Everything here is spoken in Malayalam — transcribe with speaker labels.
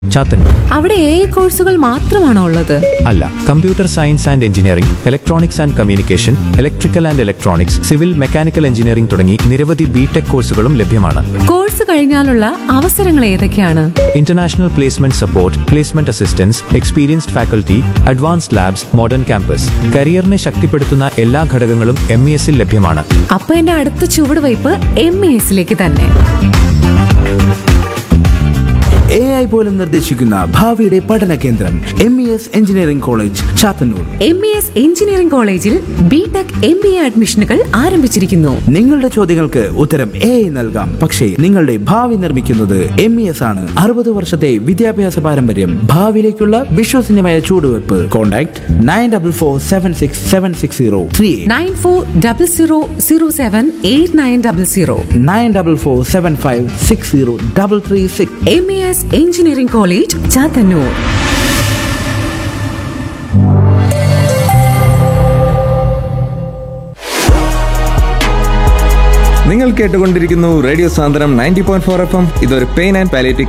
Speaker 1: ചാത്തന്നൂർ
Speaker 2: അവിടെ എ കോഴ്സുകൾ മാത്രമാണോ ഉള്ളത്
Speaker 1: അല്ല computer science and engineering electronics and communication electrical and electronics civil mechanical engineering തുടങ്ങി നിരവധി ബിടെക് കോഴ്സുകളും ലഭ്യമാണ്
Speaker 2: കോഴ്സ് കഴിഞ്ഞാലുള്ള അവസരങ്ങൾ ഏതൊക്കെയാണ്
Speaker 1: international placement support placement assistance experienced faculty advanced labs modern campus കരിയറിനെ ശക്തിപ്പെടുത്തുന്ന എല്ലാ ഘടകങ്ങളും എം ഇ എസിൽ ലഭ്യമാണ്
Speaker 2: അപ്പൊ എന്റെ അടുത്ത ചുവടുവയ്പ് എം എ എസിലേക്ക് തന്നെ
Speaker 3: എ ഐ പോലും നിർദ്ദേശിക്കുന്ന ഭാവിയുടെ പഠന കേന്ദ്രം M E S engineering college Chathannoor
Speaker 2: M E S engineering കോളേജിൽ BTech M B A അഡ്മിഷനുകൾ ആരംഭിച്ചിരിക്കുന്നു
Speaker 3: നിങ്ങളുടെ ചോദ്യങ്ങൾക്ക് ഉത്തരം എ ഐ നൽകാം പക്ഷേ നിങ്ങളുടെ ഭാവി നിർമ്മിക്കുന്നത് എം ഇ എസ് ആണ് അറുപത് വർഷത്തെ വിദ്യാഭ്യാസ പാരമ്പര്യം ഭാവിയിലേക്കുള്ള വിശ്വസനീയമായ ചൂടുവെപ്പ് contact nine double four seven six seven six zero three
Speaker 2: nine four double zero zero seven eight nine double zero
Speaker 3: nine double four seven five six zero double three six
Speaker 2: M A S engineering college Chathannoor
Speaker 4: നിങ്ങൾ കേട്ടുകൊണ്ടിരിക്കുന്നു radio Sandram ninety point four F M ഇതൊരു പെയിൻ ആൻഡ് പാലിയേറ്റീവ്